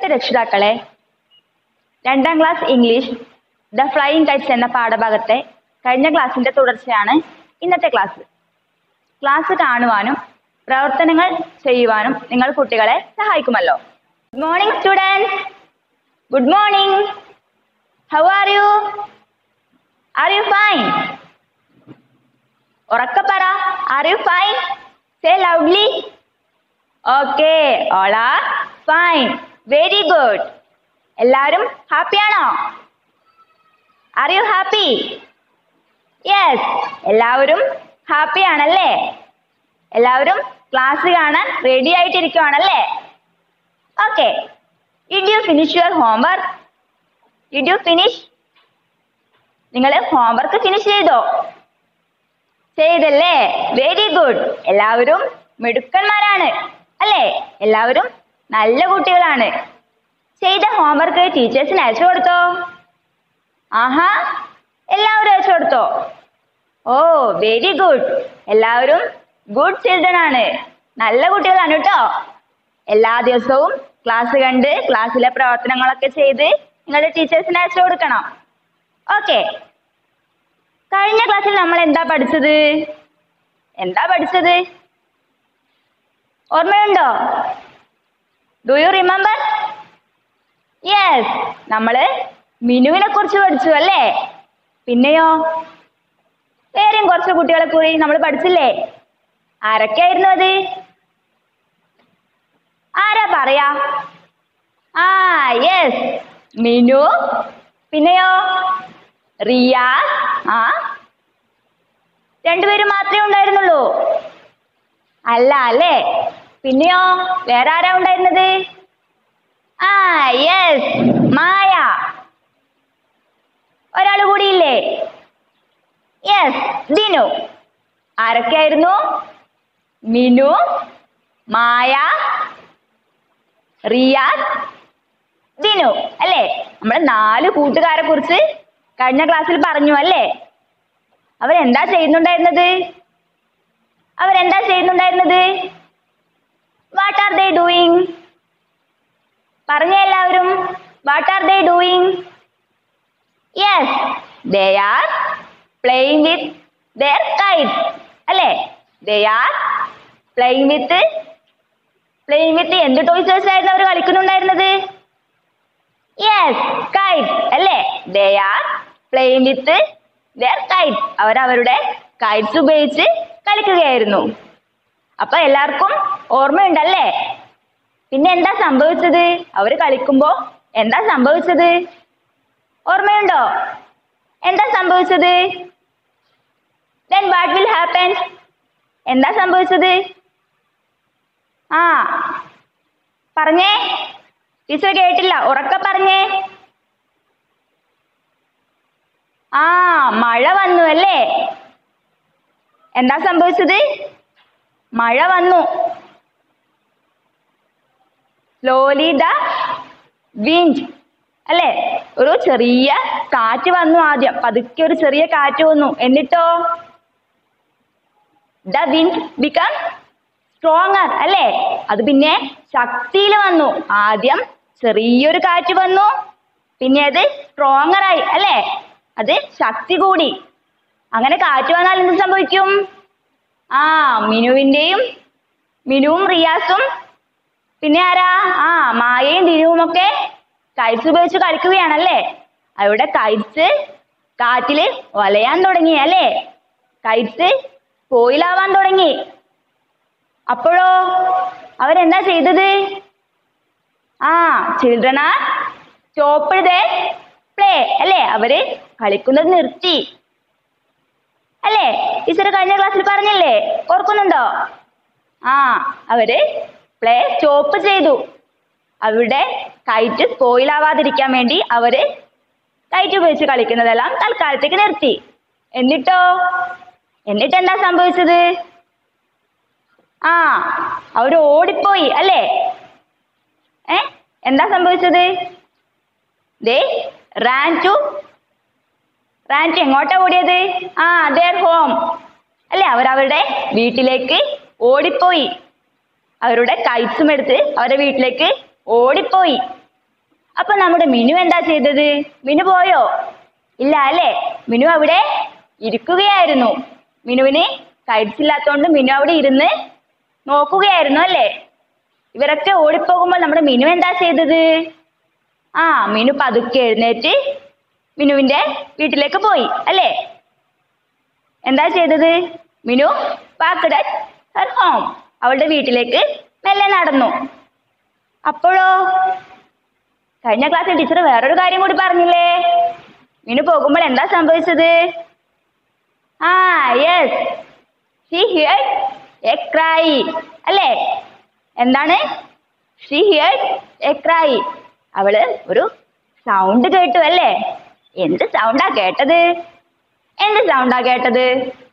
പ്രിയപ്പെട്ട രക്ഷിതാക്കളെ രണ്ടാം class English the flying kites എന്ന പാഠഭാഗത്തെ കഴിഞ്ഞ ക്ലാസ്സിന്റെ തുടർച്ചയാണ് ഇന്നത്തെ ക്ലാസ് ക്ലാസ് കാണുവാനും പ്രവർത്തനങ്ങൾ ചെയ്യുവാനും നിങ്ങൾ കുട്ടികളെ സഹായിക്കുമല്ലോ good morning students good morning how are you are you fine ഉറക്കെ പറ are you fine say loudly okay all are fine very good എല്ലാവരും ഹാപ്പിയാണോ ആർ യു ഹാപ്പി യെസ് എല്ലാവരും ഹാപ്പി ആണല്ലേ എല്ലാവരും ക്ലാസ് കാണാൻ റെഡി ആയിട്ടിരിക്കുവാണല്ലേ okay did you finish your homework did you finish നിങ്ങൾ ഹോംവർക്ക് ഫിനിഷ് ചെയ്തോ ചെയ്തല്ലേ വെരി ഗുഡ് എല്ലാവരും മിടുക്കന്മാരാണ് അല്ലേ എല്ലാവരും നല്ല കുട്ടികളാണ് ചെയ്ത ഹോംവർക്ക് ടീച്ചേഴ്സിന് അയച്ചു കൊടുത്തോ ആഹാ എല്ലാവരും അയച്ചു കൊടുത്തോ ഓ വെരി ഗുഡ് എല്ലാവരും ഗുഡ് ചിൽഡ്രൻ ആണ് നല്ല കുട്ടികളാണ് കേട്ടോ എല്ലാ ദിവസവും ക്ലാസ് കണ്ട് ക്ലാസ്സിലെ പ്രവർത്തനങ്ങളൊക്കെ ചെയ്ത് നിങ്ങളുടെ ടീച്ചേഴ്സിന് അയച്ചു കൊടുക്കണം ഓക്കെ കഴിഞ്ഞ ക്ലാസ്സിൽ നമ്മൾ എന്താ പഠിച്ചത് എന്താ പഠിച്ചത് ഓർമ്മയുണ്ടോ ഡു യു റിമെമ്പർ യെസ് നമ്മള് മിനുവിനെ കുറിച്ച് പഠിച്ചു അല്ലേ പിന്നെയോ വേറെയും കുറച്ച് കുട്ടികളെ കൂടി നമ്മൾ പഠിച്ചില്ലേ ആരൊക്കെയായിരുന്നു അത് ആരാ പറയാ ആ യെസ് മിനു പിന്നെയോ റിയാസ് ആ രണ്ടുപേരും മാത്രമേ ഉണ്ടായിരുന്നുള്ളൂ അല്ല അല്ലേ പിന്നെയോ വേറെ ആരാ ഉണ്ടായിരുന്നത് ആ യെസ് മായ ഒരാൾ കൂടിയില്ലേ യെസ് ദിനു ആരൊക്കെയായിരുന്നു മിനു മായ റിയാസ് ദിനു അല്ലേ നമ്മൾ നാല് കൂട്ടുകാരെ കുറിച്ച് കഴിഞ്ഞ ക്ലാസ്സിൽ പറഞ്ഞു അല്ലേ അവരെന്താ ചെയ്യുന്നുണ്ടായിരുന്നത് അവരെന്താ ചെയ്യുന്നുണ്ടായിരുന്നത് വാട്ട് ആർ ദേ ഡൂയിങ് പറഞ്ഞ എല്ലാവരും what are they doing yes they are playing with their kite അല്ലേ they are playing with playing with എന്ത് ടോയ്സേഴ്സ് ആയിരുന്നു അവർ കളിക്കുന്നുണ്ടായിരുന്നത് യെസ് കൈറ്റ് അല്ലേ they are playing with their kite അവർ അവരുടെ കൈറ്റ്സ് ഉപയോഗിച്ച് കളിക്കുകയായിരുന്നു അപ്പൊ എല്ലാവർക്കും ഓർമ്മയുണ്ടല്ലേ പിന്നെ എന്താ സംഭവിച്ചത് അവർ കളിക്കുമ്പോ എന്താ സംഭവിച്ചത് ഓർമ്മയുണ്ടോ എന്താ സംഭവിച്ചത് ദെൻ വാട്ട് വിൽ ഹാപ്പൻ എന്താ സംഭവിച്ചത് ആ പറഞ്ഞേ ടീച്ചർ കേട്ടില്ല ഉറക്കെ പറഞ്ഞേ ആ മഴ വന്നു അല്ലേ എന്താ സംഭവിച്ചത് മഴ വന്നു സ്ലോലി ദ വിൻഡ് അല്ലേ ഒരു ചെറിയ കാറ്റ് വന്നു ആദ്യം പതുക്കെ ഒരു ചെറിയ കാറ്റ് വന്നു എന്നിട്ടോ ദ വിൻഡ് ബിക്കം സ്ട്രോങ്ങർ അല്ലേ അത് പിന്നെ ശക്തിയിൽ വന്നു ആദ്യം ചെറിയൊരു കാറ്റ് വന്നു പിന്നെ അത് സ്ട്രോങ്ങർ ആയി അല്ലേ അത് ശക്തി കൂടി അങ്ങനെ കാറ്റ് വന്നാൽ എന്ത് സംഭവിക്കും ആ മിനുവിന്റെയും മിനുവും റിയാസും പിന്നെ ആരാ ആ മായയും ദിനുവും ഒക്കെ കൈറ്റ്സ് ഉപയോഗിച്ച് കളിക്കുകയാണല്ലേ അവിടെ കൈറ്റ്സ് കാറ്റില് വലയാൻ തുടങ്ങി അല്ലേ കൈറ്റ്സ് കോയിലാവാൻ തുടങ്ങി അപ്പോഴോ അവരെന്താ ചെയ്തത് ആ children are stop they play അല്ലേ അവര് കളിക്കുന്നത് നിർത്തി അല്ലേ ടീച്ചർ കഴിഞ്ഞ ക്ലാസ്സിൽ പറഞ്ഞില്ലേ ഓർക്കുന്നുണ്ടോ ആ അവര് പ്ലേ സ്റ്റോപ്പ് ചെയ്തു അവിടെ കൈറ്റ് സ്പോയിലാവാതിരിക്കാൻ വേണ്ടി അവര് കൈറ്റ് ഉപയോഗിച്ച് കളിക്കുന്നതെല്ലാം തൽക്കാലത്തേക്ക് നിർത്തി എന്നിട്ടോ എന്നിട്ട് എന്താ സംഭവിച്ചത് ആ അവർ ഓടിപ്പോയി അല്ലേ ഏ എന്താ സംഭവിച്ചത് they ran to ran to എങ്ങോട്ടാ ഓടിയത് ആ ദർ ഹോം അല്ലേ അവരവരുടെ വീട്ടിലേക്ക് ഓടിപ്പോയി അവരുടെ കൈറ്റ്സും എടുത്ത് അവരുടെ വീട്ടിലേക്ക് ഓടിപ്പോയി അപ്പൊ നമ്മുടെ മിനു എന്താ ചെയ്തത് മിനു പോയോ ഇല്ല അല്ലേ മിനു അവിടെ ഇരിക്കുകയായിരുന്നു മിനുവിന് കൈറ്റ്സില്ലാത്തോണ്ട് മിനു അവിടെ ഇരുന്ന് നോക്കുകയായിരുന്നു അല്ലേ ഇവരൊക്കെ ഓടിപ്പോകുമ്പോൾ നമ്മുടെ മിനു എന്താ ചെയ്തത് ആ മിനു പതുക്കെ എഴുന്നേറ്റ് മിനുവിന്റെ വീട്ടിലേക്ക് പോയി അല്ലേ എന്താ ചെയ്തത് മിനു വാക്കഡ് ഹർ ഹോം അവളുടെ വീട്ടിലേക്ക് മെല്ലെ നടന്നു അപ്പോഴോ കഴിഞ്ഞ ക്ലാസ്സിൽ ടീച്ചർ വേറൊരു കാര്യം കൂടി പറഞ്ഞില്ലേ മിനു പോകുമ്പോൾ എന്താ സംഭവിച്ചത് ആ yes she hear a cry അല്ലേ എന്താണ് ഷീ ഹിയർ എ ക്രൈ അവള് ഒരു സൗണ്ട് കേട്ടു അല്ലേ എന്ത് സൗണ്ടാ കേട്ടത് എന്ത് സൗണ്ടാ കേട്ടത്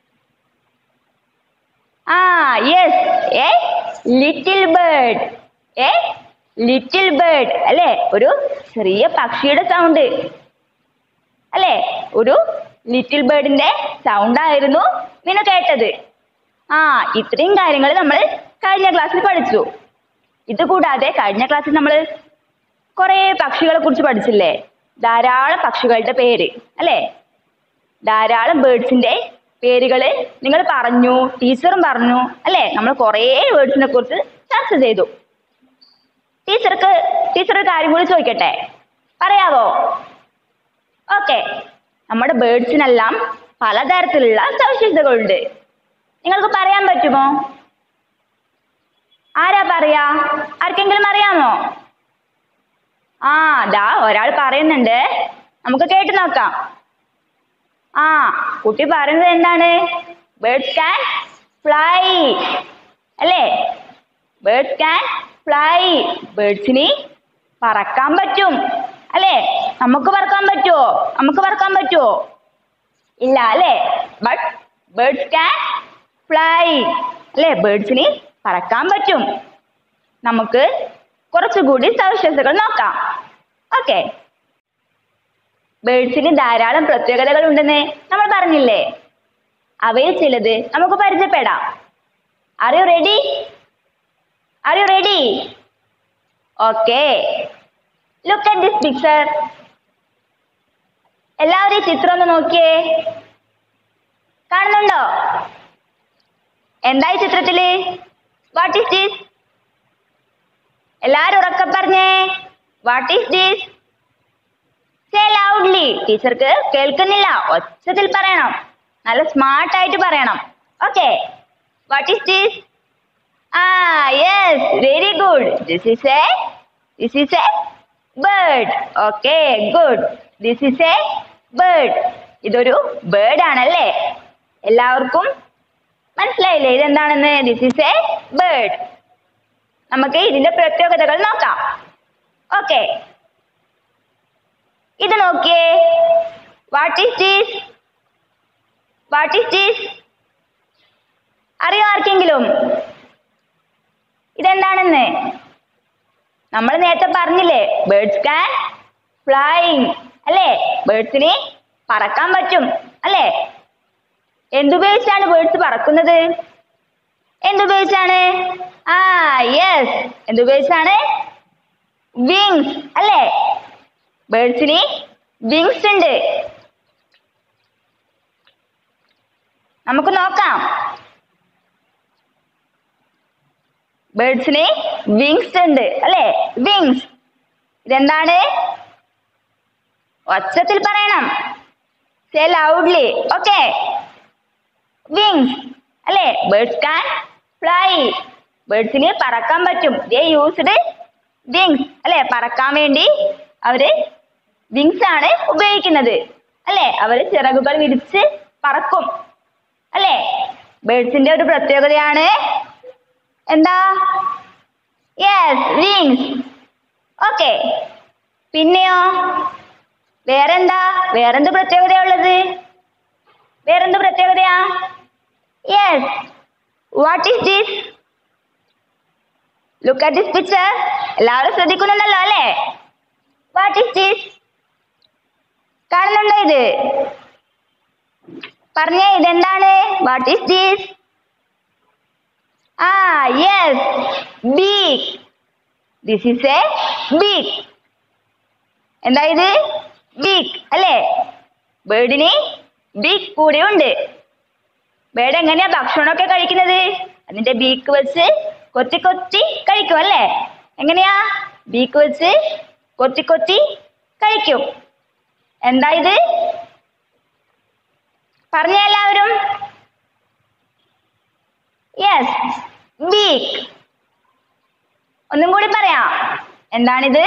ആ yes a little bird a little bird അല്ലേ ഒരു ചെറിയ പക്ഷിയുടെ സൗണ്ട് അല്ലേ ഒരു ലിറ്റിൽ ബേർഡിന്റെ സൗണ്ട് ആയിരുന്നു മിനു കേട്ടത് ആ ഇത്രയും കാര്യങ്ങൾ നമ്മൾ കഴിഞ്ഞ ക്ലാസ്സിൽ പഠിച്ചു ഇത് കൂടാതെ കഴിഞ്ഞ ക്ലാസ്സിൽ നമ്മൾ കുറേ പക്ഷികളെ കുറിച്ച് പഠിച്ചില്ലേ ധാരാളം പക്ഷികളുടെ പേര് അല്ലേ ധാരാളം ബേർഡ്സിന്റെ പേരുകൾ നിങ്ങൾ പറഞ്ഞു ടീച്ചറും പറഞ്ഞു അല്ലേ നമ്മൾ കുറേ ബേർഡ്സിനെ കുറിച്ച് ചർച്ച ചെയ്തു ടീച്ചർക്ക് ടീച്ചർ ഒരു കാര്യം കൂടി ചോദിക്കട്ടെ പറയാവോ ഓക്കെ നമ്മുടെ ബേർഡ്സിനെല്ലാം പലതരത്തിലുള്ള സവിശേഷതകളുണ്ട് നിങ്ങൾക്ക് പറയാൻ പറ്റുമോ ആരാ പറയാ ആർക്കെങ്കിലും അറിയാമോ ആ ദാ ഒരാൾ പറയുന്നുണ്ട് നമുക്ക് കേട്ടു നോക്കാം ആ കുട്ടി പറയുന്നത് എന്താണ് ബേർഡ്സ് ക്യാൻ ഫ്ലൈ അല്ലേ ബേർഡ്സ് ക്യാൻ ഫ്ലൈ ബേർഡ്സിന് പറക്കാൻ പറ്റും അല്ലേ നമുക്ക് പറക്കാൻ പറ്റുമോ നമുക്ക് പറക്കാൻ പറ്റുമോ ഇല്ല അല്ലേ ബട്ട് ബേർഡ്സ് ക്യാൻ ഫ്ലൈ അല്ലേ ബേർഡ്സിന് പറക്കാൻ പറ്റും നമുക്ക് കുറച്ചുകൂടി സവിശേഷതകൾ നോക്കാം ഓക്കെ ബേർഡ്സിന് ധാരാളം പ്രത്യേകതകൾ ഉണ്ടെന്ന് നമ്മൾ പറഞ്ഞില്ലേ അവയിൽ ചിലത് നമുക്ക് പരിചയപ്പെടാം are you ready are you ready okay look at this picture എല്ലാവരും ഈ ചിത്രം ഒന്ന് നോക്കിയേ കാണുന്നുണ്ടോ എന്താ ഈ ചിത്രത്തില് വാട്ട് ഈസ് ദിസ് എല്ലാരും ഉറക്കെ പറഞ്ഞേ what is this say loudly ടീച്ചർക്ക് കേൾക്കുന്നില്ല ഒച്ചത്തിൽ പറയണം നല്ല സ്മാർട്ട് ആയിട്ട് പറയണം ഓക്കെ വാട്ട് ഈസ് ദിസ് ആ yes very good this is a this is a bird okay good this is a bird ഇതൊരു ബേർഡ് ആണല്ലേ എല്ലാവർക്കും മനസ്സിലായില്ലേ ഇതെന്താണെന്ന് ദിസ് ഈസ് എ ബേർഡ് നമുക്ക് ഇതിന്റെ പ്രത്യേകതകൾ നോക്കാം ഓക്കെ ഇത് നോക്കിയേ what is this what is this അറിയോ ആർക്കെങ്കിലും ഇതെന്താണെന്ന് നമ്മൾ നേരത്തെ പറഞ്ഞില്ലേ ബേർഡ്സ് ക്യാൻ ഫ്ലൈങ് അല്ലേ ബേർഡ്സിന് പറക്കാൻ പറ്റും അല്ലേ എന്തുപയോഗിച്ചാണ് ബേർഡ്സ് പറക്കുന്നത് എന്തുപയോഗിച്ചാണ് ആ യെസ് എന്തുപയോഗിച്ചാണ് വിങ്സ് അല്ലേ ബേർഡ്സിന് വിങ്സ് ഉണ്ട് നമുക്ക് നോക്കാം ബേർഡ്സിന് വിങ്സ് ഉണ്ട് അല്ലേ വിങ്സ് ഇതെന്താണ് ഒച്ചത്തിൽ പറയണം സേ ലൗഡ്ലി ഓക്കെ വിങ്സ് അല്ലേ ബേർഡ്സ് കാൻ ഫ്ലൈ ബേർഡ്സിന് പറക്കാൻ പറ്റും ദേ യൂസ്ഡ് വിങ്സ് അല്ലേ പറക്കാൻ വേണ്ടി അവര് വിങ്സ് ആണ് ഉപയോഗിക്കുന്നത് അല്ലേ അവര് ചിറകുകൾ വിരിച്ച് പറക്കും അല്ലേ ബേർഡ്സിന്റെ ഒരു പ്രത്യേകതയാണ് എന്താ യെസ് വിങ്സ് ഓക്കെ പിന്നെയോ വേറെന്താ വേറെന്ത് പ്രത്യേകതയുള്ളത് വേറെന്ത് പ്രത്യേകതയാ yes what is this look at this picture എല്ലാവരും ശ്രദ്ധിക്കുന്നുണ്ടല്ലോ അല്ലേ വാട്ട് ഈസ് ദിസ് കാണുന്നുണ്ടോ ഇത് പറഞ്ഞേ ഇതെന്താണ് വാട്ട് ഈസ് ദിസ് ആ yes beak this is a beak എന്താ ഇത് ബീക്ക് അല്ലേ ബേർഡിന് ബീക്ക് കൂടെയുണ്ട് ബേർഡ് എങ്ങനെയാ ഭക്ഷണമൊക്കെ കഴിക്കുന്നത് അതിന്റെ ബീക്ക് വെച്ച് കൊത്തി കൊത്തി കഴിക്കും അല്ലേ എങ്ങനെയാ ബീക്ക് വെച്ച് കൊത്തി കൊത്തി കഴിക്കും എന്താ ഇത് പറഞ്ഞ എല്ലാവരും യെസ് ബീക്ക് ഒന്നും കൂടി പറയാം എന്താണിത്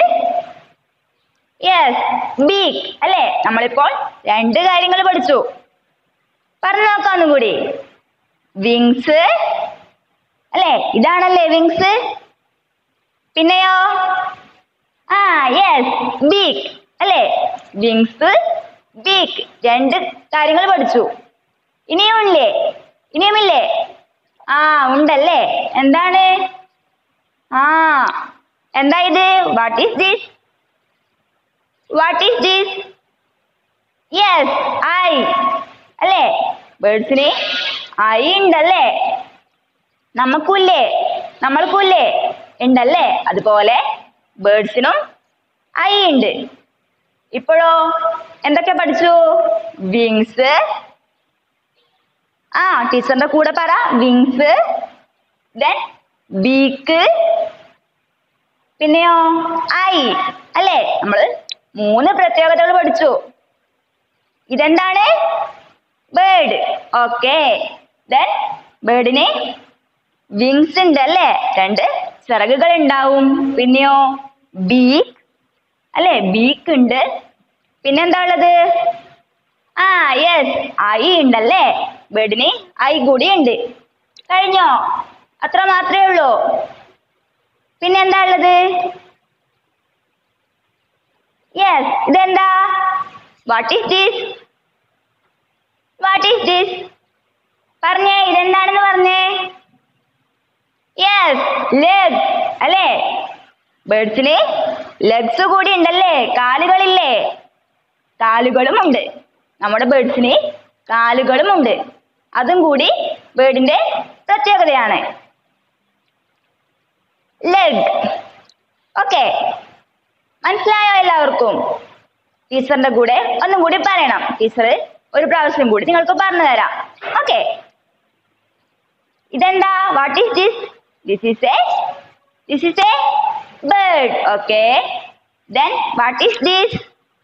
യെസ് ബീക്ക് അല്ലേ നമ്മളിപ്പോൾ രണ്ട് കാര്യങ്ങൾ പഠിച്ചു പറഞ്ഞു നോക്കാം ഒന്നും കൂടി വിങ്സ് അല്ലേ ഇതാണല്ലേ വിങ്സ് പിന്നെയോ ആ യെസ് ബീക്ക് അല്ലേ വിങ്സ് ബീക്ക് രണ്ട് കാര്യങ്ങൾ പഠിച്ചു ഇനിയും ഇല്ലേ ഇനിയുമില്ലേ ആ ഉണ്ടല്ലേ എന്താണ് ആ എന്താ ഇത് what is this what is this yes eye അല്ലേ ബേർഡ്സിന് ഐ ഉണ്ടല്ലേ നമുക്കുല്ലേ നമ്മൾക്കുല്ലേ ഉണ്ടല്ലേ അതുപോലെ ബേർഡ്സിനും ഐ ഉണ്ട് ഇപ്പോഴോ എന്തൊക്കെ പഠിച്ചു വിങ്സ് ആ ടീച്ചറിന്റെ കൂടെ പറ വിങ്സ് ദെൻ ബീക്ക് പിന്നെയോ ഐ അല്ലേ നമ്മള് മൂന്ന് പ്രത്യേകതകൾ പഠിച്ചു ഇതെന്താണ് ബേർഡ് ഓക്കെ ദെൻ ബേർഡിന് വിങ്സ് ഉണ്ട് അല്ലേ രണ്ട് ചിറകുകൾ ഉണ്ടാവും പിന്നെയോ ബീക്ക് അല്ലേ ബീക്ക് ഉണ്ട് പിന്നെന്താ ഉള്ളത് ആ യെസ് ഐ ഉണ്ടല്ലേ ബേർഡിന് ഐ കൂടി ഉണ്ട് കഴിഞ്ഞോ അത്ര മാത്രമേ ഉള്ളൂ പിന്നെന്താ ഉള്ളത് യെസ് ഇതെന്താ what is this what is this പറഞ്ഞേ ഇതെന്താണെന്ന് പറഞ്ഞേ യെസ് ലെഗ് അല്ലേ ബേർഡ്സിന് ലെഗ്സ് കൂടി ഉണ്ടല്ലേ കാലുകളില്ലേ കാലുകളും ഉണ്ട് നമ്മുടെ ബേർഡ്സിന് കാലുകളും ഉണ്ട് അതും കൂടി ബേർഡിന്റെ പ്രത്യേകതയാണ് ലെഗ് ഓക്കെ മനസ്സിലായോ എല്ലാവർക്കും ടീച്ചറിന്റെ കൂടെ ഒന്നും കൂടി പറയണം ടീച്ചർ ഒരു പ്രാവശ്യം കൂടി നിങ്ങൾക്ക് പറഞ്ഞു തരാം ഓക്കെ ഇതെന്താ what is this this is a this is a bird okay then what is this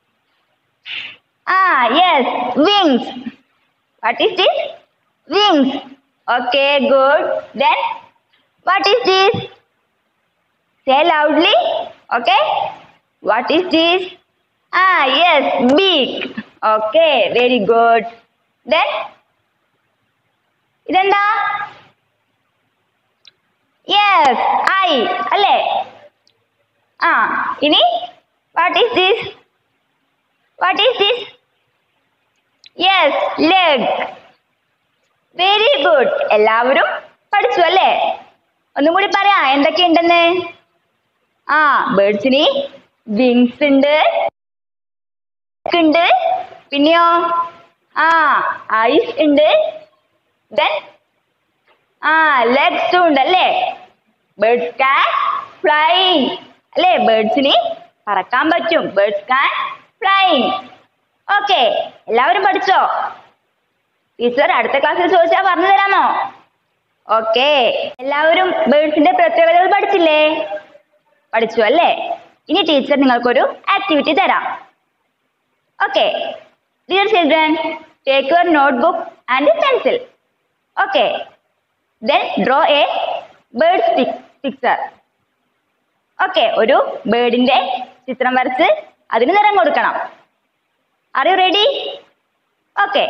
ആ yes wings what is this wings okay good then what is this Say loudly. Okay. What is this? Ah, yes, beak. Okay, very good. Then, ഇതെന്താ yes eye അല്ലേ ആ ഇനി what is this what is this yes leg very good എല്ലാവരും പഠിച്ചു അല്ലേ ഒന്നും കൂടി പറയാം എന്തൊക്കെയുണ്ടെന്ന് ആ ബേർഡ്സിന് വിങ്സ് ഉണ്ട് ഉണ്ട് പിന്നെയോ ആ ഐസ് ഉണ്ട് ദെൻ ആ ലെഗ്സും ഉണ്ട് അല്ലേ ബേർഡ്സ് കാൻ ഫ്ലൈ അല്ലേ ബേർഡ്സിന് പറക്കാൻ പറ്റും ബേർഡ്സ് കാൻ ഫ്ലൈ ഓക്കെ എല്ലാവരും പഠിച്ചോ ടീച്ചർ അടുത്ത ക്ലാസ്സിൽ ചോദിച്ചാൽ പറഞ്ഞു തരാമോ ഓക്കെ എല്ലാവരും ബേർഡ്സിന്റെ പ്രത്യേകതകൾ പഠിച്ചില്ലേ പഠിച്ചു അല്ലേ ഇനി ടീച്ചർ നിങ്ങൾക്കൊരു ആക്ടിവിറ്റി തരാം okay dear children take your notebook and pencil okay then draw a bird picture okay ഒരു ബേർഡിന്റെ ചിത്രം വരച്ച് അതിന് നിറം കൊടുക്കണം ആർ യു റെഡി ഓക്കെ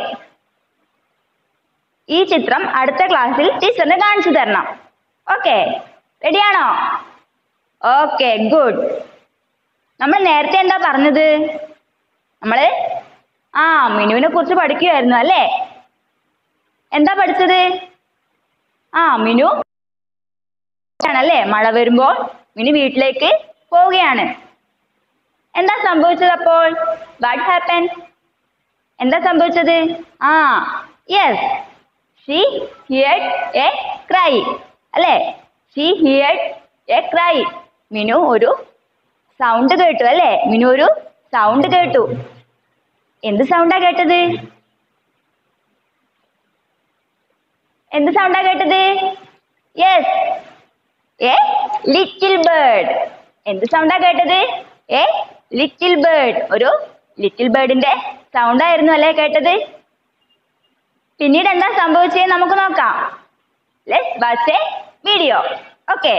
ഈ ചിത്രം അടുത്ത ക്ലാസ്സിൽ ടീച്ചറിന് കാണിച്ചു തരണം ഓക്കെ റെഡിയാണോ ഓക്കെ ഗുഡ് നമ്മൾ നേരത്തെ എന്താ പറഞ്ഞത് നമ്മള് ആ മിനുവിനെ കുറിച്ച് പഠിക്കുകയായിരുന്നു അല്ലേ എന്താ പഠിച്ചത് ആ മിനു ആണല്ലേ മഴ വരുമ്പോൾ മിനു വീട്ടിലേക്ക് പോവുകയാണ് എന്താ സംഭവിച്ചത് അപ്പോൾ വാട്ട് ഹാപ്പൻ എന്താ സംഭവിച്ചത് ആ yes she heard a cry അല്ലേ she heard a cry Minu ഒരു സൗണ്ട് കേട്ടു അല്ലേ മിനു ഒരു സൗണ്ട് കേട്ടു എന്ത് സൗണ്ടാ കേട്ടത് എന്ത് സൗണ്ടാ കേട്ടത് യെസ് എ ലിറ്റിൽ ബേർഡ് എന്ത് സൗണ്ടാ കേട്ടത് എ ലിറ്റിൽ ബേർഡ് ഒരു ലിറ്റിൽ ബേർഡിന്റെ സൗണ്ട് ആയിരുന്നു അല്ലേ കേട്ടത് പിന്നീട് എന്താ സംഭവിച്ചത് നമുക്ക് നോക്കാം let's watch a video okay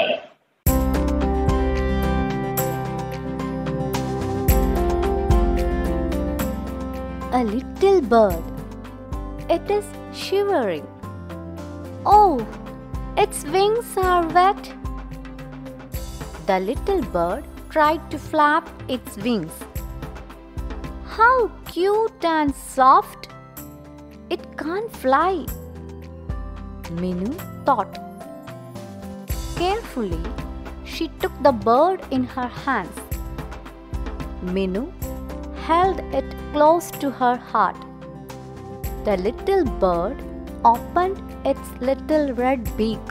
a little bird. It is shivering. Oh, its wings are wet. The little bird tried to flap its wings. How cute and soft! It can't fly. Minu thought. Carefully, she took the bird in her hands. Minu held it close to her heart. The little bird opened its little red beak.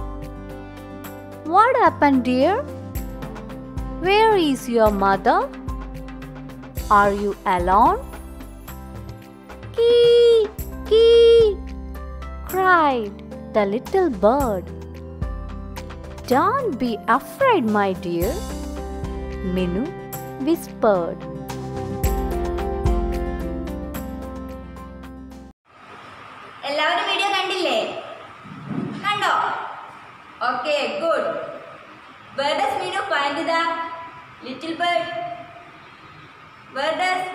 What happened, dear? Where is your mother? Are you alone? Kee, kee, cried the little bird. Don't be afraid, my dear, Minu whispered. എല്ലാവരും video കണ്ടില്ലേ കണ്ടോ okay good where does Minu find the little bird where does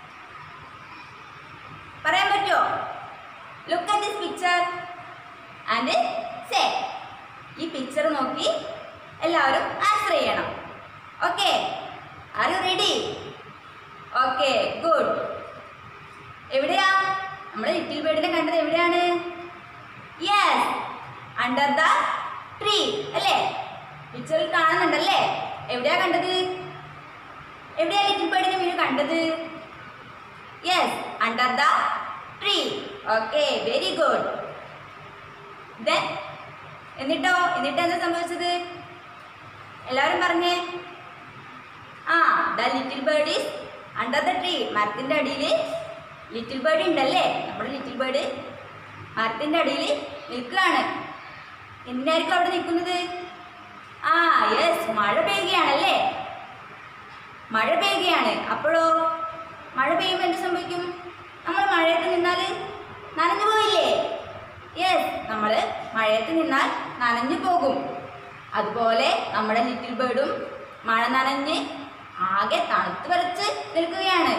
പറയാൻ പറ്റുമോ look at this picture and say ഈ picture നോക്കി എല്ലാവരും answer ചെയ്യണം okay are you ready okay good എവിടെയാ നമ്മുടെ ലിറ്റിൽ ബേർഡിനെ കണ്ടത് എവിടെയാണ് യെസ് അണ്ടർ ദ ട്രീ അല്ലേ പിക്ചറിൽ കാണുന്നുണ്ടല്ലേ എവിടെയാ കണ്ടത് എവിടെയാ ലിറ്റിൽ ബേർഡിനെ മീനു കണ്ടത് yes under the tree okay very good then എന്നിട്ടോ എന്നിട്ട് എന്താ സംഭവിച്ചത് എല്ലാവരും പറഞ്ഞേ ആ the little bird is under the tree മരത്തിൻ്റെ അടിയിൽ ലിറ്റിൽ ബേർഡ് ഉണ്ടല്ലേ നമ്മുടെ ലിറ്റിൽ ബേർഡ് മരത്തിൻ്റെ അടിയിൽ നിൽക്കുകയാണ് എന്തിനായിരിക്കും അവിടെ നിൽക്കുന്നത് ആ യെസ് മഴ പെയ്യുകയാണല്ലേ മഴ പെയ്യുകയാണ് അപ്പോഴോ മഴ പെയ്യുമ്പോൾ എന്ത് സംഭവിക്കും നമ്മൾ മഴയത്ത് നിന്നാൽ നനഞ്ഞു പോയില്ലേ യെസ് നമ്മൾ മഴയത്ത് നിന്നാൽ നനഞ്ഞു പോകും അതുപോലെ നമ്മുടെ ലിറ്റിൽ ബേർഡും മഴ നനഞ്ഞ് ആകെ തണുത്ത് വരച്ച് നിൽക്കുകയാണ്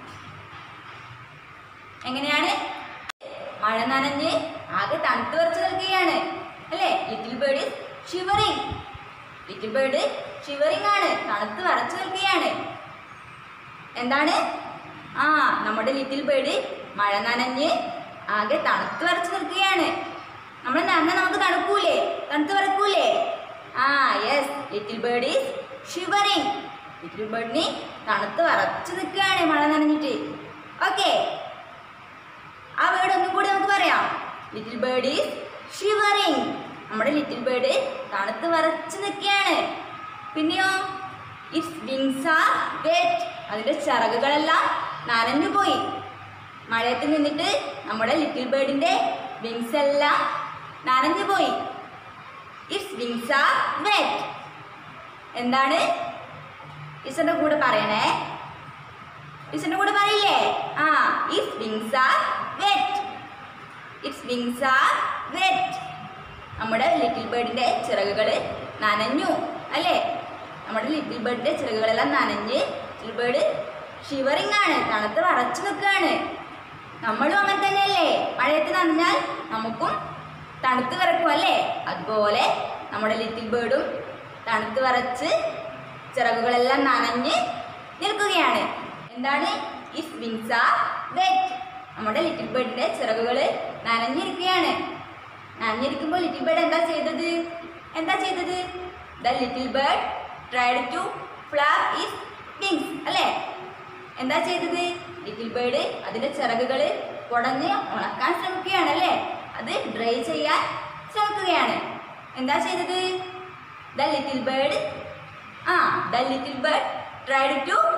എങ്ങനെയാണ് മഴ നനഞ്ഞ് ആകെ തണുത്ത് വരച്ച് നിൽക്കുകയാണ് അല്ലേ little bird shivering little bird shivering ആണ് തണുത്ത് വരച്ച് നിൽക്കുകയാണ് എന്താണ് ആ നമ്മുടെ ലിറ്റിൽ ബേർഡ് മഴ നനഞ്ഞ് ആകെ തണുത്ത് വരച്ച് നിൽക്കുകയാണ് നമ്മൾ നന്ന നമുക്ക് തണുക്കൂലേ തണുത്ത് വരക്കൂലേ ആ yes little bird is shivering little ബേർഡിന് തണുത്ത് വരച്ച് നിൽക്കുകയാണ് മഴ നനഞ്ഞിട്ട് ഓക്കെ ആ വേർഡ് ഒന്നും കൂടി നമുക്ക് പറയാം ലിറ്റിൽ ബേർഡ് ഈസ് ഷിവറിങ് നമ്മുടെ ലിറ്റിൽ ബേർഡ് തണുത്ത് വരച്ച് നിൽക്കുകയാണ് പിന്നെയോ ഇറ്റ്സ് വിങ്സ് ആർ വെറ്റ് അതിൻ്റെ ചിറകുകളെല്ലാം നനഞ്ഞു പോയി മഴയത്ത് നിന്നിട്ട് നമ്മുടെ ലിറ്റിൽ ബേർഡിൻ്റെ വിങ്സ് എല്ലാം നനഞ്ഞു പോയി ഇറ്റ്സ് വിങ്സ് ആർ വെറ്റ് എന്താണ് ടീച്ചറിൻ്റെ കൂടെ പറയണേ ടീച്ചറിൻ്റെ കൂടെ പറയില്ലേ ആ its wings are wet its wings are wet നമ്മുടെ ലിറ്റിൽ ബേർഡിൻ്റെ ചിറകുകൾ നനഞ്ഞു അല്ലേ നമ്മുടെ ലിറ്റിൽ ബേർഡിൻ്റെ ചിറകുകളെല്ലാം നനഞ്ഞ് ലിറ്റിൽ ബേർഡ് ഷിവറിങ് ആണ് തണുത്ത് വറച്ചു നിൽക്കുകയാണ് നമ്മളും അങ്ങനെ തന്നെയല്ലേ മഴയത്ത് നനഞ്ഞാൽ നമുക്കും തണുത്ത് വിറക്കും അല്ലേ അതുപോലെ നമ്മുടെ ലിറ്റിൽ ബേർഡും തണുത്ത് വരച്ച് ചിറകുകളെല്ലാം നനഞ്ഞ് നിൽക്കുകയാണ് എന്താണ് ഇസ് വിങ്സ് ആർ വെറ്റ് നമ്മുടെ ലിറ്റിൽ ബേർഡിന്റെ ചിറകുകൾ നനഞ്ഞിരിക്കുകയാണ് നനഞ്ഞിരിക്കുമ്പോൾ ലിറ്റിൽ ബേർഡ് എന്താ ചെയ്തത് എന്താ ചെയ്തത് the little bird tried to flap its wings അല്ലേ എന്താ ചെയ്തത് ലിറ്റിൽ ബേർഡ് അതിന്റെ ചിറകുകൾ കുടഞ്ഞ് ഉണക്കാൻ ശ്രമിക്കുകയാണ് അല്ലേ അത് ഡ്രൈ ചെയ്യാൻ ശ്രമിക്കുകയാണ് എന്താ ചെയ്തത് ദ ലിറ്റിൽ ബേർഡ് ആ the little bird tried to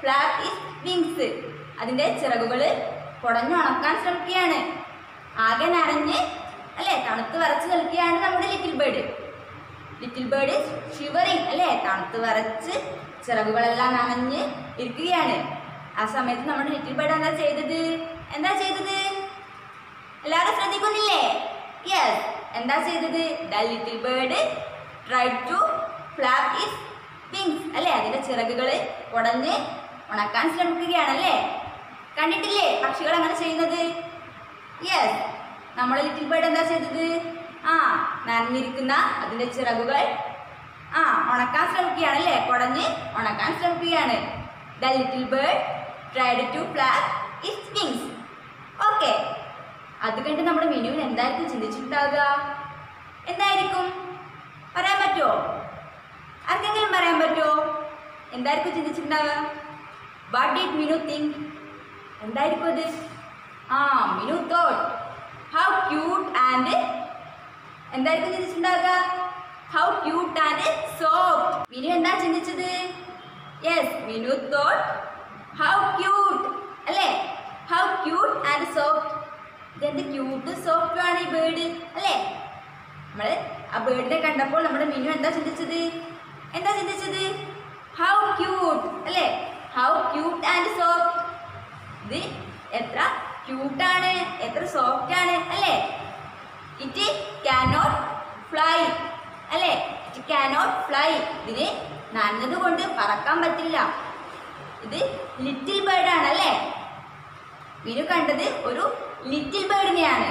flap its wings അതിന്റെ ചിറകുകൾ കുടഞ്ഞുണക്കാൻ ശ്രമിക്കുകയാണ് ആകെ നനഞ്ഞ് അല്ലേ തണുത്ത് വരച്ച് നിൽക്കുകയാണ് നമ്മുടെ little bird little bird shivering അല്ലേ തണുത്ത് വരച്ച് ചിറകുകളെല്ലാം നനഞ്ഞ് ഇരിക്കുകയാണ് ആ സമയത്ത് നമ്മുടെ ലിറ്റിൽ ബേർഡ് എന്താ ചെയ്തത് എന്താ ചെയ്തത് എല്ലാവരും ശ്രദ്ധിക്കുന്നില്ലേ യെസ് എന്താ ചെയ്തത് the little bird try to flap its wings അല്ലേ അതിന്റെ ചിറകുകൾ ഉടഞ്ഞ് ഉണക്കാൻ ശ്രമിക്കുകയാണല്ലേ കണ്ടിട്ടില്ലേ പക്ഷികൾ അങ്ങനെ ചെയ്യുന്നത് യെസ് നമ്മളെ ലിറ്റിൽ ബേർഡ് എന്താ ചെയ്തത് ആ നനഞ്ഞിരിക്കുന്ന അതിന്റെ ചിറകുകൾ ആ ഉണക്കാൻ ശ്രമിക്കുകയാണ് അല്ലേ കുടഞ്ഞ് ഉണക്കാൻ ശ്രമിക്കുകയാണ് the little bird tried to flap its wings okay അത് കണ്ട് നമ്മുടെ മിനുവിന് എന്തായിരിക്കും ചിന്തിച്ചിട്ടുണ്ടാവുക എന്തായിരിക്കും പറയാൻ പറ്റുമോ ആർക്കെങ്കിലും പറയാൻ പറ്റുമോ എന്തായിരിക്കും ചിന്തിച്ചിട്ടുണ്ടാവുക വാട്ട് ഡിഡ് മിനു തിങ്ക് എന്തായിരിക്കും അത് ആ Minu thought how cute and എന്തായിരിക്കും ചിന്തിച്ചിട്ടുണ്ടാവുക how cute and soft Minu എന്താ ചിന്തിച്ചത് yes Minu thought how cute അല്ലേ ഹൗ ക്യൂട്ട് ആൻഡ് സോഫ്റ്റ് ഇതെന്ത് ക്യൂട്ട് സോഫ്റ്റ് ആണ് ഈ ബേർഡ് അല്ലേ നമ്മൾ ആ ബേർഡിനെ കണ്ടപ്പോൾ നമ്മുടെ മിനു എന്താ ചിന്തിച്ചത് എന്താ ചിന്തിച്ചത് ഹൗ ക്യൂട്ട് അല്ലേ ഹൗ ക്യൂട്ട് ആൻഡ് സോഫ്റ്റ് ഇത് എത്ര ക്യൂട്ടാണ് എത്ര സോഫ്റ്റ് ആണ് അല്ലേ ഇറ്റ് കാനോട്ട് ഫ്ലൈ അല്ലേ ഇറ്റ് കാനോട്ട് ഫ്ലൈ ഇതിന് നനഞ്ഞത് കൊണ്ട് പറക്കാൻ പറ്റില്ല ഇത് ലിറ്റിൽ ബേർഡ് ആണ് അല്ലേ മിനു കണ്ടത് ഒരു ലിറ്റിൽ ബേർഡിനെയാണ്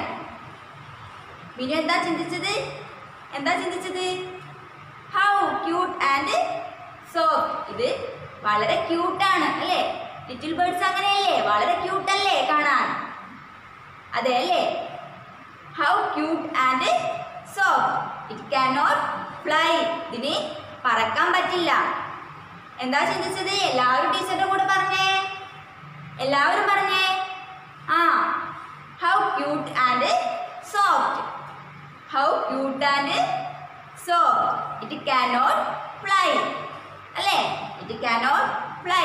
മിനു എന്താ ചിന്തിച്ചത് എന്താ ചിന്തിച്ചത് ഹൗ ക്യൂട്ട് ആൻഡ് സോഫ്റ്റ് ഇത് വളരെ ക്യൂട്ടാണ് അല്ലേ ലിറ്റിൽ ബേർഡ്സ് അങ്ങനെയല്ലേ വളരെ ക്യൂട്ട് അല്ലേ കാണാൻ അതെ അല്ലേ how cute and soft it cannot fly ഇതിന് പറക്കാൻ പറ്റില്ല എന്താ ചിന്തിച്ചത് എല്ലാവരും ടീച്ചറുടെ കൂടെ പറഞ്ഞേ എല്ലാവരും പറഞ്ഞേ ആ how cute and soft how cute and soft it cannot fly അല്ലേ ഇറ്റ് കാനോട്ട് ഫ്ലൈ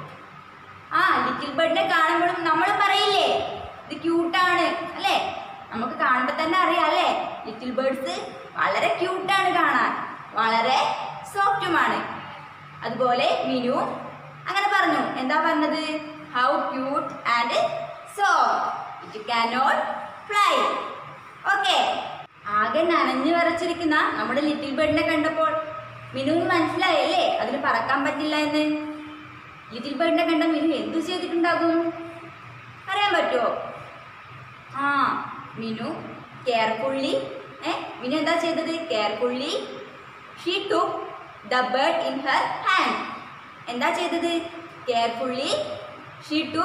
ആ ലിറ്റിൽ ബേർഡിനെ കാണുമ്പോഴും നമ്മൾ പറയില്ലേ ഇത് ക്യൂട്ടാണ് അല്ലേ നമുക്ക് കാണുമ്പോൾ തന്നെ അറിയാം അല്ലേ ലിറ്റിൽ ബേർഡ്സ് വളരെ ക്യൂട്ടാണ് കാണാൻ വളരെ സോഫ്റ്റുമാണ് അതുപോലെ മിനു അങ്ങനെ പറഞ്ഞു എന്താ പറഞ്ഞത് how cute and soft it cannot fly okay ആകെ നനഞ്ഞു വരച്ചിരിക്കുന്ന നമ്മുടെ ലിറ്റിൽ ബേർഡിനെ കണ്ടപ്പോൾ മിനുവിന് മനസ്സിലായല്ലേ അതിന് പറക്കാൻ പറ്റില്ല എന്ന് ലിറ്റിൽ ബേർഡിനെ കണ്ട മിനു എന്തു ചെയ്തിട്ടുണ്ടാകും അറിയാൻ പറ്റുമോ ആ മിനു കെയർഫുള്ളി ഏ മിനു എന്താ ചെയ്തത് carefully she to the bird in her hand എന്താ ചെയ്തത് carefully she to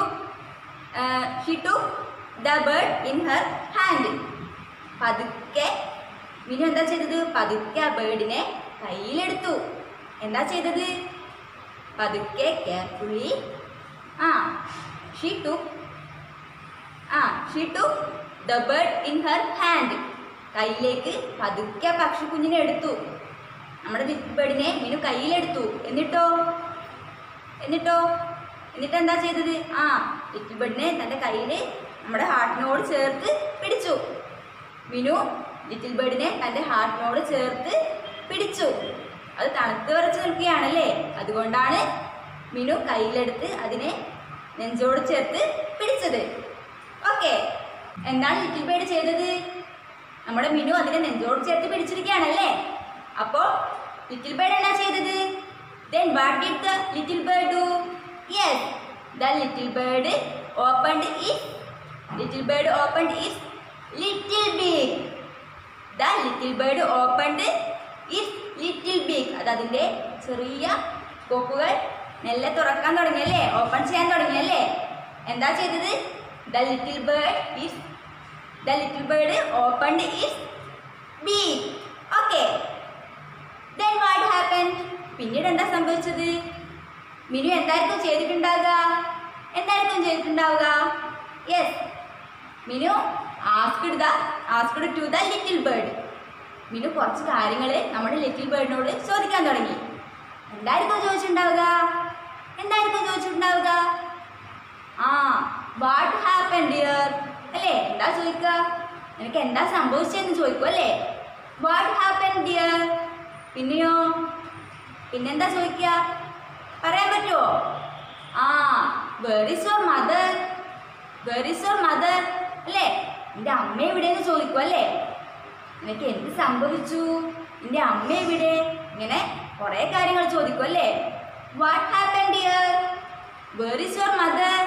she to the bird in her hand പതുക്കെ മിനു എന്താ ചെയ്തത് പതുക്കെ ആ ബേർഡിനെ കയ്യിലെടുത്തു എന്താ ചെയ്തത് പതുക്കെ കെയർഫുള്ളി ആ ഷീ ടു ആ she to the bird in her hand കയ്യിലേക്ക് പതുക്കെ ആ പക്ഷിക്കുഞ്ഞിനെ എടുത്തു നമ്മുടെ ലിറ്റിൽ ബേർഡിനെ മീനു കയ്യിലെടുത്തു എന്നിട്ടോ എന്നിട്ടോ എന്നിട്ട് എന്താ ചെയ്തത് ആ ലിറ്റിൽ ബേർഡിനെ തൻ്റെ കയ്യിൽ നമ്മുടെ ഹാർട്ടിനോട് ചേർത്ത് പിടിച്ചു മിനു ലിറ്റിൽ ബേർഡിനെ തൻ്റെ ഹാർട്ടിനോട് ചേർത്ത് പിടിച്ചു അത് തണുത്ത് വരച്ച് നിൽക്കുകയാണല്ലേ അതുകൊണ്ടാണ് മിനു കയ്യിലെടുത്ത് അതിനെ നെഞ്ചോട് ചേർത്ത് പിടിച്ചത് ഓക്കെ എന്താണ് ലിറ്റിൽ ബേർഡ് ചെയ്തത് നമ്മുടെ മിനു അതിനെ നെഞ്ചോട് ചേർത്ത് പിടിച്ചിരിക്കുകയാണല്ലേ അപ്പോൾ ലിറ്റിൽ ബേർഡ് എന്നാ ചെയ്തത് then what did the little bird do yes the little bird opened its little bird opened its little beak the little bird opened its little beak അത് അതിൻ്റെ ചെറിയ കൊക്കുകൾ മെല്ലെ തുറക്കാൻ തുടങ്ങിയല്ലേ ഓപ്പൺ ചെയ്യാൻ തുടങ്ങിയല്ലേ എന്താ ചെയ്തത് the little bird is the little bird opened its beak okay then what happen പിന്നീട് എന്താ സംഭവിച്ചത് മിനു എന്തായിരിക്കും ചെയ്തിട്ടുണ്ടാവുക എന്തായിരിക്കും ചെയ്തിട്ടുണ്ടാവുക yes Minu asked the asked to the little bird Minu കുറച്ച് കാര്യങ്ങൾ നമ്മുടെ ലിറ്റിൽ ബേർഡിനോട് ചോദിക്കാൻ തുടങ്ങി എന്തായിരിക്കും ചോദിച്ചിട്ടുണ്ടാവുക എന്തായിരിക്കും ചോദിച്ചിട്ടുണ്ടാവുക ആ വാട്ട് ഹാപ്പൻ ഡിയർ അല്ലേ എന്താ ചോദിക്കുക നിനക്ക് എന്താ സംഭവിച്ചതെന്ന് ചോദിക്കും അല്ലേ വാട്ട് ഹാപ്പൻ ഡിയർ പിന്നെയോ പിന്നെന്താ ചോദിക്കുക പറയാൻ പറ്റുമോ ആ where is your mother where is your mother അല്ലേ നിന്റെ അമ്മ എവിടെയെന്ന് ചോദിക്കും അല്ലേ നിനക്ക് എന്ത് സംഭവിച്ചു നിന്റെ അമ്മ എവിടെ ഇങ്ങനെ കുറേ കാര്യങ്ങൾ ചോദിക്കും അല്ലേ what happen dear where is your mother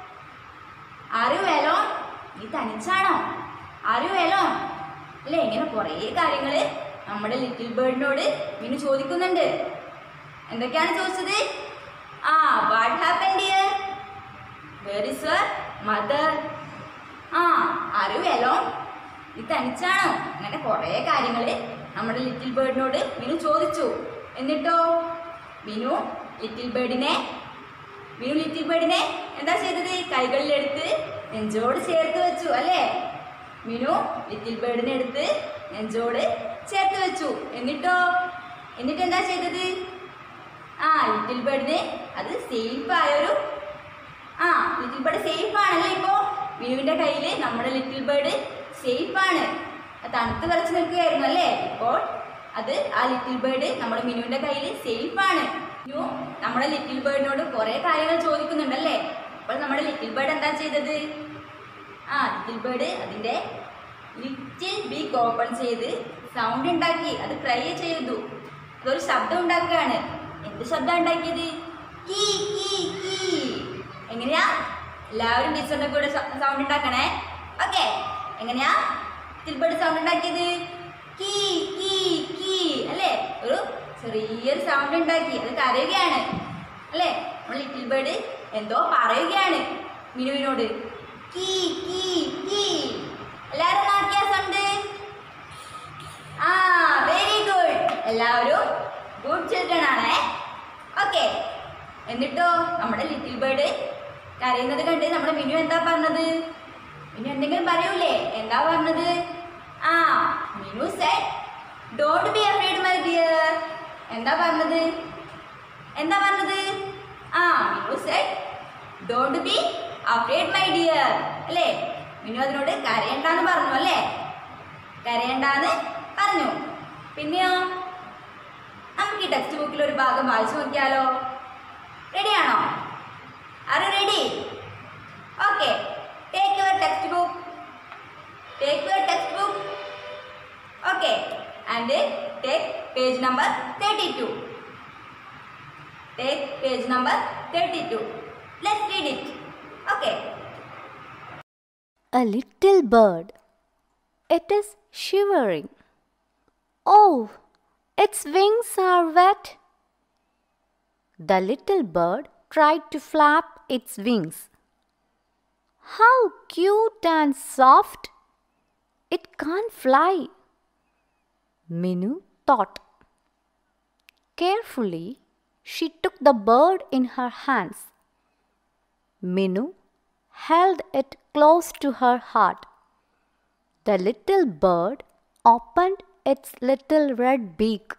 ആരു വേലോ നീ തനിച്ചാണോ ആരു വേലോ അല്ലേ ഇങ്ങനെ കുറേ കാര്യങ്ങൾ നമ്മുടെ ലിറ്റിൽ ബേർഡിനോട് മിനു ചോദിക്കുന്നുണ്ട് എന്തൊക്കെയാണ് ചോദിച്ചത് ആ what happen dear where is your mother ആ ആരു വേലോ നീ തനിച്ചാണോ അങ്ങനെ കുറേ കാര്യങ്ങൾ നമ്മുടെ ലിറ്റിൽ ബേർഡിനോട് മിനു ചോദിച്ചു എന്നിട്ടോ മിനു ലിറ്റിൽ ബേർഡിനെ മിനു ലിറ്റിൽ ബേർഡിനെ എന്താ ചെയ്തത് കൈകളിലെടുത്ത് നെഞ്ചോട് ചേർത്ത് വെച്ചു അല്ലേ മിനു ലിറ്റിൽ ബേർഡിനെ എടുത്ത് നെഞ്ചോട് ചേർത്ത് വെച്ചു എന്നിട്ടോ എന്നിട്ട് എന്താ ചെയ്തത് ആ ലിറ്റിൽ ബേർഡിന് അത് സേഫ് ആയൊരു ആ ലിറ്റിൽ ബേർഡ് സേഫ് ആണല്ലേ ഇപ്പോ മിനുവിന്റെ കയ്യിൽ നമ്മുടെ ലിറ്റിൽ ബേർഡ് സേഫ് ആണ് അത് തണുത്ത് വിറച്ച് നിൽക്കുകയായിരുന്നു അല്ലേ ഇപ്പോൾ അത് ആ ലിറ്റിൽ ബേർഡ് നമ്മുടെ മിനുവിന്റെ കയ്യിൽ സേഫ് ആണ് മിനു നമ്മുടെ ലിറ്റിൽ ബേർഡിനോട് കുറെ കാര്യങ്ങൾ ചോദിക്കുന്നുണ്ടല്ലേ അപ്പോൾ നമ്മുടെ ലിറ്റിൽ ബേർഡ് എന്താ ചെയ്തത് ആ ലിറ്റിൽ ബേർഡ് അതിന്റെ ലിറ്റിൽ ബീക്ക് ഓപ്പൺ ചെയ്ത് സൗണ്ട് ഉണ്ടാക്കി അത് ക്രൈ ചെയ്തു അതൊരു ശബ്ദം ഉണ്ടാക്കുകയാണ് എന്ത് ശബ്ദം ഉണ്ടാക്കിയത് കീ കീ കീ എങ്ങനെയാ എല്ലാവരും ടീച്ചറിന്റെ കൂടെ സൗണ്ട് ഉണ്ടാക്കണേ ഓക്കെ എങ്ങനെയാ ലിറ്റിൽ ബേർഡ് സൗണ്ട് ഉണ്ടാക്കിയത് കീ കീ കീ അല്ലേ ഒരു ചെറിയൊരു സൗണ്ട് ഉണ്ടാക്കി അത് കരയുകയാണ് അല്ലേ നമ്മൾ ലിറ്റിൽ ബേർഡ് എന്തോ പറയുകയാണ് മിനുവിനോട് കീ കീ കീ എല്ലാവരും നോക്കിയ സൗണ്ട് ആ വെരി ഗുഡ് എല്ലാവരും ഗുഡ് ചിൽഡ്രൻ ആണേ ഓക്കെ എന്നിട്ടോ നമ്മുടെ ലിറ്റിൽ ബേർഡ് കരയുന്നത് കണ്ട് നമ്മുടെ മിനു എന്താ പറഞ്ഞത് മിനു എന്തെങ്കിലും പറയൂലേ എന്താ പറഞ്ഞത് ആ Minu said don't be afraid my dear എന്താ പറഞ്ഞത് എന്താ പറഞ്ഞത് ആ Minu said don't be afraid my dear അല്ലേ മിനു അതിനോട് കരയണ്ടെന്ന് പറഞ്ഞു അല്ലേ കരയണ്ടെന്ന് പറഞ്ഞു പിന്നെയോ നമുക്ക് ഈ ടെക്സ്റ്റ് ബുക്കിൽ ഒരു ഭാഗം വായിച്ചു നോക്കിയാലോ റെഡിയാണോ are ready okay take your text book take your text book okay and take page number thirty two take page number thirty two let's read it okay A little bird. It is shivering. Oh, its wings are wet. The little bird tried to flap its wings. How cute and soft! It can't fly. Minu thought. Carefully, she took the bird in her hands. Minu held it close to her heart. The little bird opened its little red beak.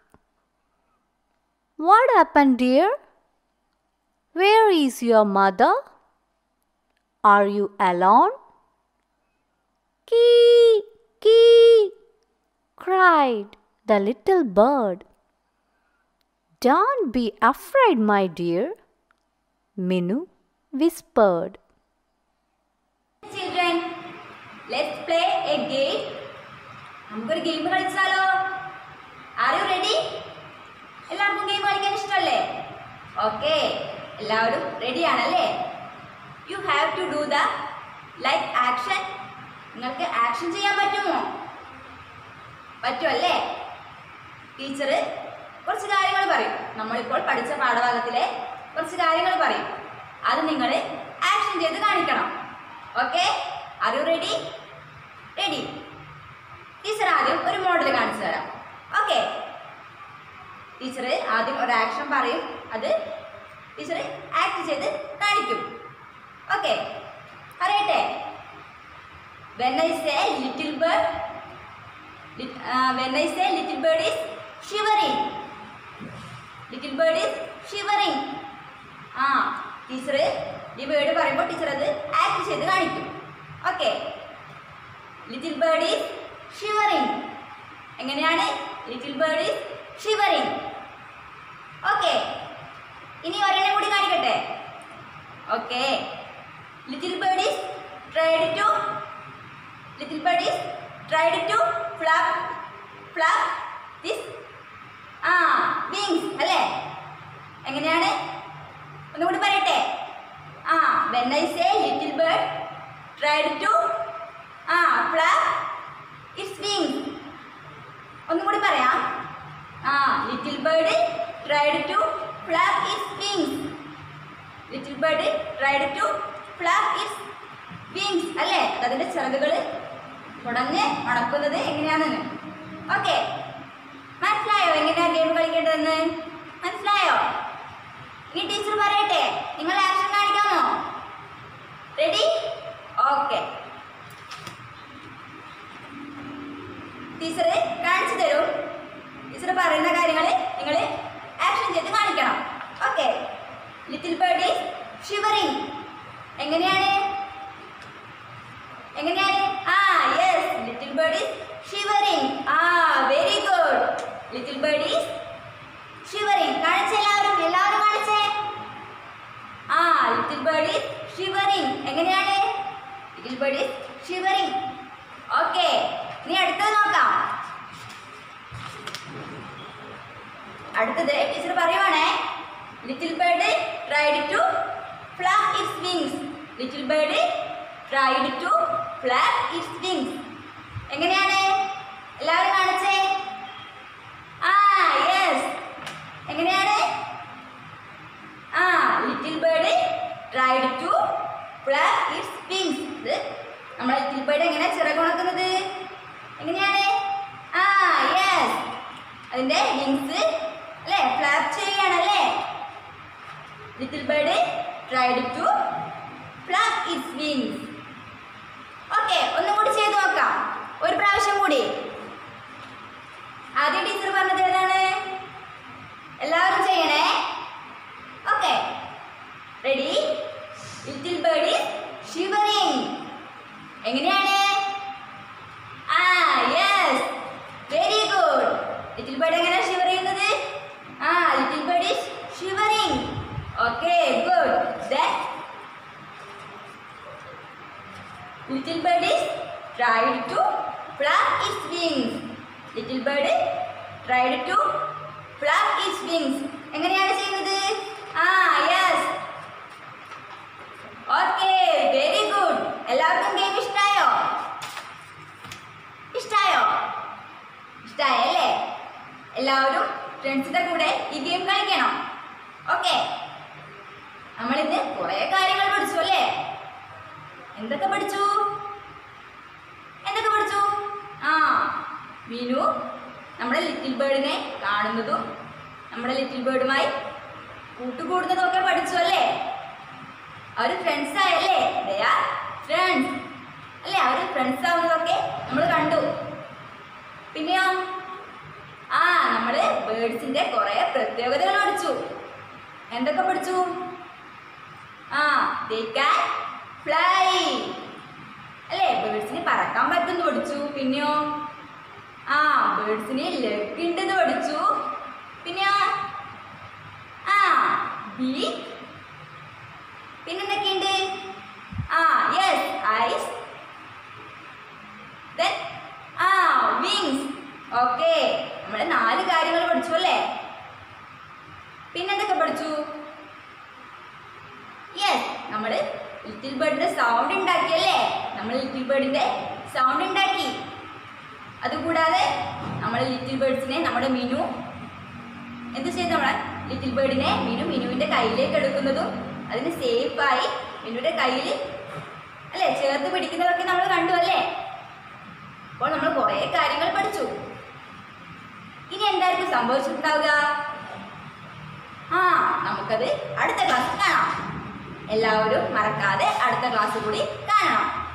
What happened, dear? Where is your mother? Are you alone? Kee, kee, cried the little bird. Don't be afraid, my dear, Minu whispered. Children let's play a game നമുക്കൊരു game കളിച്ചാലോ are you ready എല്ലാവർക്കും game കളിക്കാൻ ഇഷ്ടമല്ലേ okay എല്ലാവരും ready ആണല്ലേ you have to do the like action നിങ്ങൾക്ക് action ചെയ്യാൻ പറ്റുമോ പറ്റുമല്ലേ ടീച്ചർ കുറച്ച് കാര്യങ്ങൾ പറയും നമ്മളിപ്പോൾ പഠിച്ച പാഠഭാഗത്തിലെ കുറച്ച് കാര്യങ്ങൾ പറയും അത് നിങ്ങൾ ആക്ഷൻ ചെയ്ത് കാണിക്കണം okay are you ready ready teacher ആദ്യം ഒരു മോഡൽ കാണിച്ചു തരാം ഓക്കെ ടീച്ചർ ആദ്യം ഒരു ആക്ഷൻ പറയും അത് ടീച്ചർ ആക്ട് ചെയ്ത് കാണിക്കും ഓക്കെ പറയട്ടെ when I say little bird when I say little bird is shivering little bird is shivering ആ ടീച്ചർ ഈ വേർഡ് പറയുമ്പോൾ ടീച്ചർ അത് ആക്ട് ചെയ്ത് കാണിക്കും okay little bird is shivering എങ്ങനെയാണ് little bird is shivering okay ഇനി ഒരെണ്ണം കൂടി കാണിക്കട്ടെ okay little bird is tried to little bird is tried to flap flap this ആ വിങ്സ് അല്ലേ എങ്ങനെയാണ് ഒന്നുകൂടി പറയട്ടെ ആ when I say little bird tried to ആ ഫ്ലാപ്പ് ഇറ്റ്സ് വിങ്സ് ഒന്നും കൂടി പറയാം ആ little bird tried to flap its wings little bird tried to flap its wings അല്ലേ അതിൻ്റെ ചിറകുകൾ കുടഞ്ഞ് ഉണക്കുന്നത് എങ്ങനെയാണെന്ന് ഓക്കെ മനസ്സിലായോ എങ്ങനെയാ ഗെയിം കളിക്കേണ്ടതെന്ന് മനസ്സിലായോ ഇനി ടീച്ചർ പറയട്ടെ നിങ്ങൾ ആക്ഷൻ കാണിക്കാമോ റെഡി ഓക്കെ ടീച്ചർ കാണിച്ചു തരും ടീച്ചർ പറയുന്ന കാര്യങ്ങൾ നിങ്ങൾ ആക്ഷൻ ചെയ്ത് കാണിക്കണം okay little bird is shivering എങ്ങനെയാണ് എങ്ങനെയാണ് ആ yes little bird is shivering ആ very good little bird is shivering കാണിച്ച എല്ലാവരും എല്ലാവരും കാണിച്ചേ ആ ലിറ്റിൽ ബേർഡ് ഈസ് ഷിവറിങ് എങ്ങനെയാണ് little bird is shivering okay ഇനി അടുത്തത് നോക്കാം അടുത്തത് ടീച്ചർ പറയുവാണേ little bird tried to flap its wings little bird tried to flap its wings എങ്ങനെയാണ് എല്ലാവരും കാണിച്ചേ ആ യെസ് എങ്ങനെയാണ് ആ little bird tried to flap its wings ഇത് നമ്മളെ ലിറ്റിൽ ബേർഡ് എങ്ങനെ ചിറകുണക്കുന്നത് എങ്ങനെയാണ് ആ യെസ് അതിന്റെ വിങ്സ് അല്ലേ ഫ്ലാപ്പ് ചെയ്യുകയാണല്ലേ little bird tried to flap its wings okay ഒന്നും കൂടി ചെയ്ത് നോക്കാം ഒരു പ്രാവശ്യം കൂടി ആദ്യം ടീച്ചർ പറഞ്ഞത് ഏതാണ് എല്ലാവരും ചെയ്യണേ okay ready little bird shivering എങ്ങനെയാണ് ആ yes very good little bird എങ്ങനെ ഷിവർ ചെയ്യുന്നത് ആ little bird is shivering okay good then little bird is tried to flap its wings little bird tried to flap its wings എങ്ങനെയാണ് ചെയ്യുന്നത് ആ yes okay very good എല്ലാവർക്കും game ഇഷ്ടായോ ഇഷ്ടായോ ഇഷ്ടായല്ലേ എല്ലാവരും ഫ്രണ്ട്സിന്റെ കൂടെ ഈ ഗെയിം കളിക്കണം ഓക്കെ നമ്മളിന്ന് കുറേ കാര്യങ്ങൾ പഠിച്ചു അല്ലേ എന്തൊക്കെ പഠിച്ചു എന്തൊക്കെ പഠിച്ചു ആ മീനു നമ്മുടെ ലിറ്റിൽ ബേർഡിനെ കാണുന്നതും നമ്മുടെ ലിറ്റിൽ ബേർഡുമായി കൂട്ടുകൂടുന്നതും ഒക്കെ പഠിച്ചു അല്ലേ അവർ ഫ്രണ്ട്സ് ആയല്ലേ ദയാ ഫ്രണ്ട്സ് അല്ലേ അവർ ഫ്രണ്ട്സ് ആവുന്നതൊക്കെ നമ്മൾ കണ്ടു പിന്നെയോ ആ നമ്മൾ ബേർഡ്സിന്റെ കുറെ പ്രത്യേകതകൾ പഠിച്ചു എന്തൊക്കെ പഠിച്ചു ആ ദേ ക്യാൻ ഫ്ലൈ അല്ലേ ബേർഡ്സിന് പറക്കാൻ പറ്റുമെന്ന് പഠിച്ചു പിന്നെയോ ആ ബേർഡ്സിന് ലെഗ് ഉണ്ടെന്ന് പഠിച്ചു പിന്നെയോ ആ ബി പിന്നെന്തൊക്കെയുണ്ട് ആ യെസ് ഐസ് ദെൻ ആ വിങ്സ് ഓക്കെ നമ്മൾ നാല് കാര്യങ്ങൾ പഠിച്ചു അല്ലേ പിന്നെന്തൊക്കെ പഠിച്ചു യെസ് നമ്മൾ ലിറ്റിൽ ബേർഡിന്റെ സൗണ്ട് ഉണ്ടാക്കിയല്ലേ നമ്മൾ ലിറ്റിൽ ബേർഡിന്റെ സൗണ്ട് ഉണ്ടാക്കി അതുകൂടാതെ നമ്മൾ ലിറ്റിൽ ബേർഡ്സിനെ നമ്മുടെ മിനു എന്ത് ചെയ്തു നമ്മളെ ലിറ്റിൽ ബേർഡിനെ മിനു മിനുവിന്റെ കയ്യിലേക്ക് എടുക്കുന്നതും അതിന് സേഫായി മിനുവിന്റെ കയ്യിൽ അല്ലേ ചേർത്ത് പിടിക്കുന്നതൊക്കെ നമ്മൾ കണ്ടു അല്ലേ അപ്പോൾ നമ്മൾ കുറേ കാര്യങ്ങൾ പഠിച്ചു ഇനി എന്തായിരിക്കും സംഭവിച്ചിട്ടുണ്ടാവുക ആ നമുക്കത് അടുത്ത ക്ലാസ് കാണാം എല്ലാവരും മറക്കാതെ അടുത്ത ക്ലാസ് കൂടി കാണണം